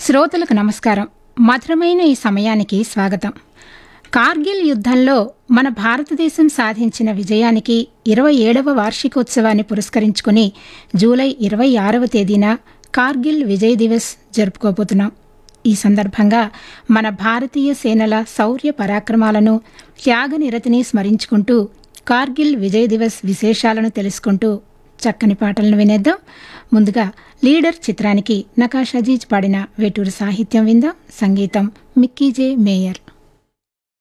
శ్రోతలకు నమస్కారం మధురమైన ఈ సమయానికి స్వాగతం కార్గిల్ యుద్ధంలో మన భారతదేశం సాధించిన విజయానికి ఇరవై ఏడవ వార్షికోత్సవాన్ని పురస్కరించుకుని జూలై ఇరవై ఆరవ తేదీన కార్గిల్ విజయ్ దివస్ జరుపుకోబోతున్నాం ఈ సందర్భంగా మన భారతీయ సేనల శౌర్య పరాక్రమాలను త్యాగనిరతిని స్మరించుకుంటూ కార్గిల్ విజయ్ దివస్ విశేషాలను తెలుసుకుంటూ చక్కని పాటలను వినేద్దాం ముందుగా లీడర్ చిత్రానికి నకాష్ అజీజ్ పాడిన వేటూరు సాహిత్యం విందాం సంగీతం మిక్కీ జే మేయర్